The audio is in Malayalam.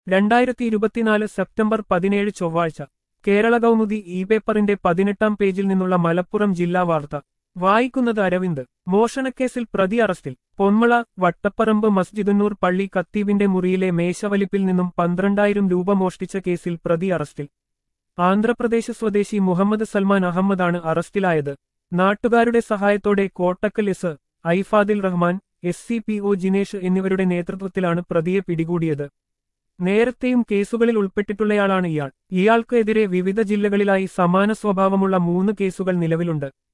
രണ്ടായിരത്തി ഇരുപത്തിനാല് സെപ്റ്റംബർ പതിനേഴ് ചൊവ്വാഴ്ച കേരള കൗമുദി ഇ പേപ്പറിന്റെ പതിനെട്ടാം പേജിൽ നിന്നുള്ള മലപ്പുറം ജില്ലാ വാർത്ത വായിക്കുന്നത് അരവിന്ദ് മോഷണക്കേസിൽ പ്രതി അറസ്റ്റിൽ പൊന്മള വട്ടപ്പറമ്പ് മസ്ജിദുന്നൂർ പള്ളി കത്തീബിന്റെ മുറിയിലെ മേശവലിപ്പിൽ നിന്നും പന്ത്രണ്ടായിരം രൂപ മോഷ്ടിച്ച കേസിൽ പ്രതി അറസ്റ്റിൽ ആന്ധ്രാപ്രദേശ് സ്വദേശി മുഹമ്മദ് സൽമാൻ അഹമ്മദാണ് അറസ്റ്റിലായത് നാട്ടുകാരുടെ സഹായത്തോടെ Kottakkal S ഐഫാദിൽ Rahman S C P O Jinesh എന്നിവരുടെ നേതൃത്വത്തിലാണ് പ്രതിയെ പിടികൂടിയത് നേരത്തെയും കേസുകളിൽ ഉൾപ്പെട്ടിട്ടുള്ളയാളാണ് ഇയാൾ ഇയാൾക്കെതിരെ വിവിധ ജില്ലകളിലായി സമാന സ്വഭാവമുള്ള മൂന്ന് കേസുകൾ നിലവിലുണ്ട്